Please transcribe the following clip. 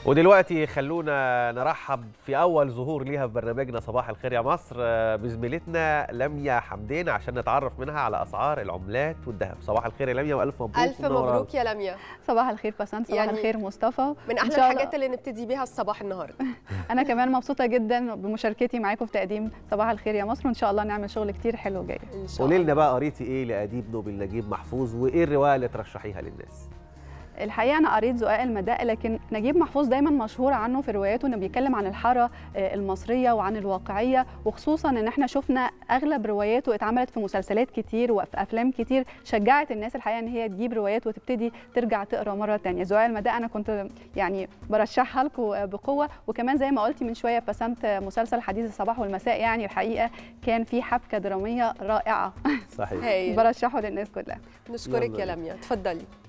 ودلوقتي خلونا نرحب في اول ظهور ليها في برنامجنا صباح الخير يا مصر آه، بزميلتنا لميا حمدين عشان نتعرف منها على اسعار العملات والذهب صباح الخير يا لميا والف مبروك ألف ومنورة. مبروك يا لميا صباح الخير بسنت صباح يعني يعني الخير مصطفى من إن أحلى شاء الله- الحاجات اللي نبتدي بيها الصباح النهاردة انا كمان مبسوطه جدا بمشاركتي معاكم في تقديم صباح الخير يا مصر وان شاء الله نعمل شغل كتير حلو جاي إن شاء قولي الله لنا بقى قريتي ايه لاديب نوبل نجيب محفوظ وايه الروايه اللي ترشحيها للناس الحقيقه انا قريت زقاق المداء لكن نجيب محفوظ دايما مشهور عنه في رواياته انه بيتكلم عن الحاره آه، المصريه وعن الواقعيه وخصوصا ان احنا شفنا اغلب رواياته اتعملت في مسلسلات كتير وفي افلام كتير شجعت الناس الحقيقه ان هي تجيب روايات وتبتدي ترجع تقرا مره تانية زقاق المداء انا كنت يعني برشحها لكم بقوه وكمان زي ما قلتي من شويه بسنت مسلسل حديث الصباح والمساء يعني الحقيقه كان فيه حبكه دراميه رائعه صحيح هايل برشحه للناس كلها نشكرك يلا يا بينا. لميا اتفضلي